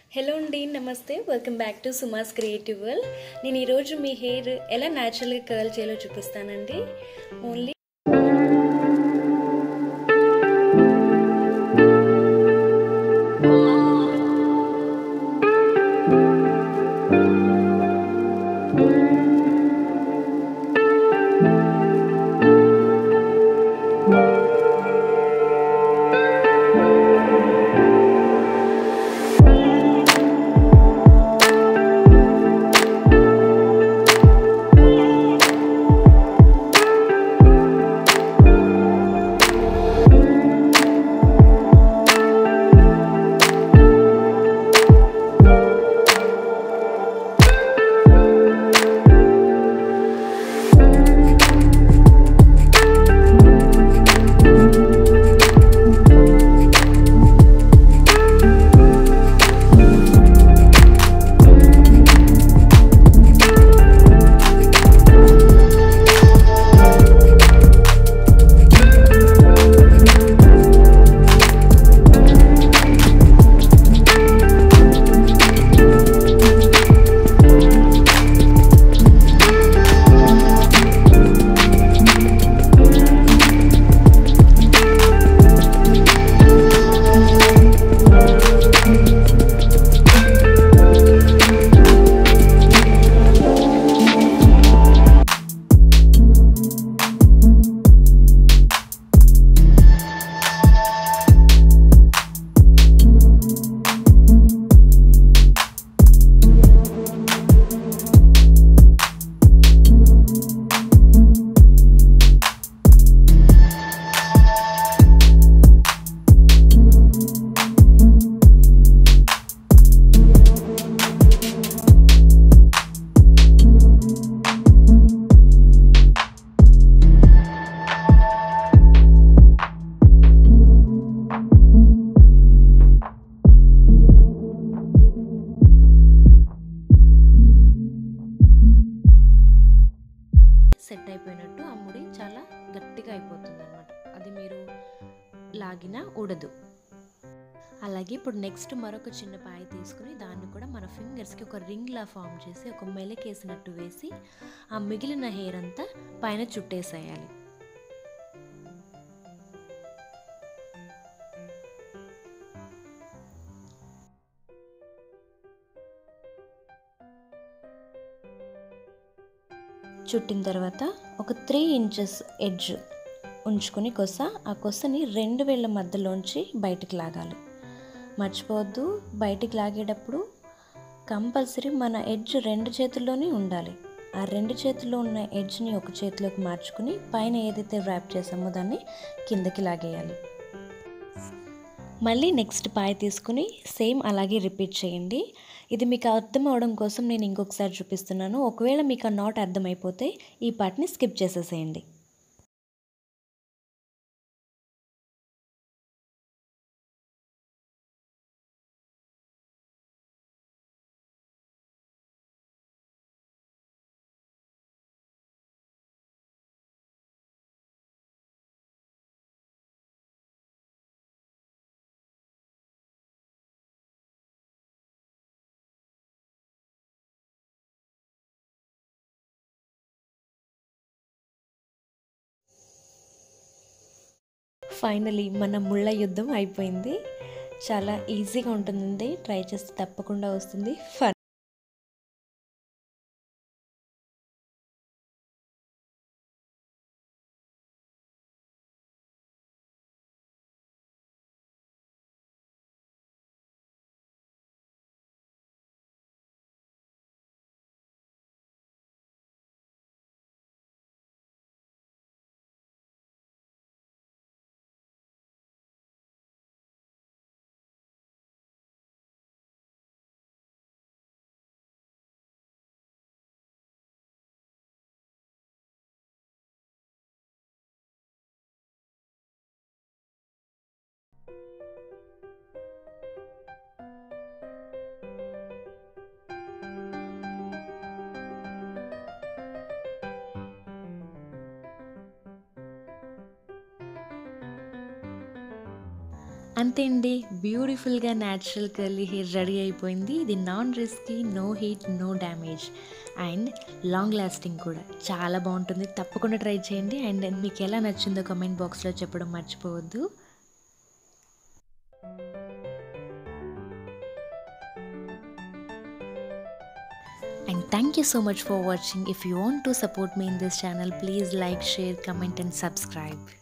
hello అండి నమస్తే welcome back to Suma's creative world నేను ఈరోజు మీ హెయిర్ ఎలా న్యాచురల్గా కర్ల్ చేయాలో చూపిస్తానండి ఓన్లీ సెట్ అయిపోయినట్టు ఆ ముడి చాలా గట్టిగా అయిపోతుంది అనమాట అది మీరు లాగినా ఊడదు అలాగే ఇప్పుడు నెక్స్ట్ మరొక చిన్న పాయ తీసుకుని దాన్ని కూడా మన ఫింగర్స్కి ఒక రింగ్లా ఫామ్ చేసి ఒక మెలకేసినట్టు వేసి ఆ మిగిలిన హెయిర్ అంతా పైన చుట్టేసేయాలి చుట్టిన తర్వాత ఒక త్రీ ఇంచెస్ ఎడ్జ్ ఉంచుకొని కొస ఆ కొసని రెండు వేళ్ళ మధ్యలోంచి బయటికి లాగాలి మర్చిపోవద్దు బయటికి లాగేటప్పుడు కంపల్సరీ మన ఎడ్జ్ రెండు చేతుల్లోనే ఉండాలి ఆ రెండు చేతుల్లో ఉన్న ఎడ్జ్ని ఒక చేతిలోకి మార్చుకుని పైన ఏదైతే ర్యాప్ చేసామో దాన్ని కిందకి లాగేయాలి మళ్ళీ నెక్స్ట్ పాయ తీసుకుని సేమ్ అలాగే రిపీట్ చేయండి ఇది మీకు అర్థం అవడం కోసం నేను ఇంకొకసారి చూపిస్తున్నాను ఒకవేళ మీకు ఆ నాట్ అర్థమైపోతే ఈ పార్ట్ని స్కిప్ చేసేసేయండి ఫైనలీ మన ముళ్ళ యుద్ధం అయిపోయింది చాలా ఈజీగా ఉంటుందండి ట్రై చేస్తే తప్పకుండా వస్తుంది ఫన్ అంతే అండి బ్యూటిఫుల్గా న్యాచురల్ కర్లీ హెయిర్ రెడీ అయిపోయింది ఇది non risky no heat no damage and long lasting కూడా చాలా బాగుంటుంది తప్పకుండా ట్రై చేయండి అండ్ మీకు ఎలా నచ్చిందో కమెంట్ బాక్స్లో చెప్పడం మర్చిపోవద్దు and thank you so much for watching if you want to support me in this channel please like share comment and subscribe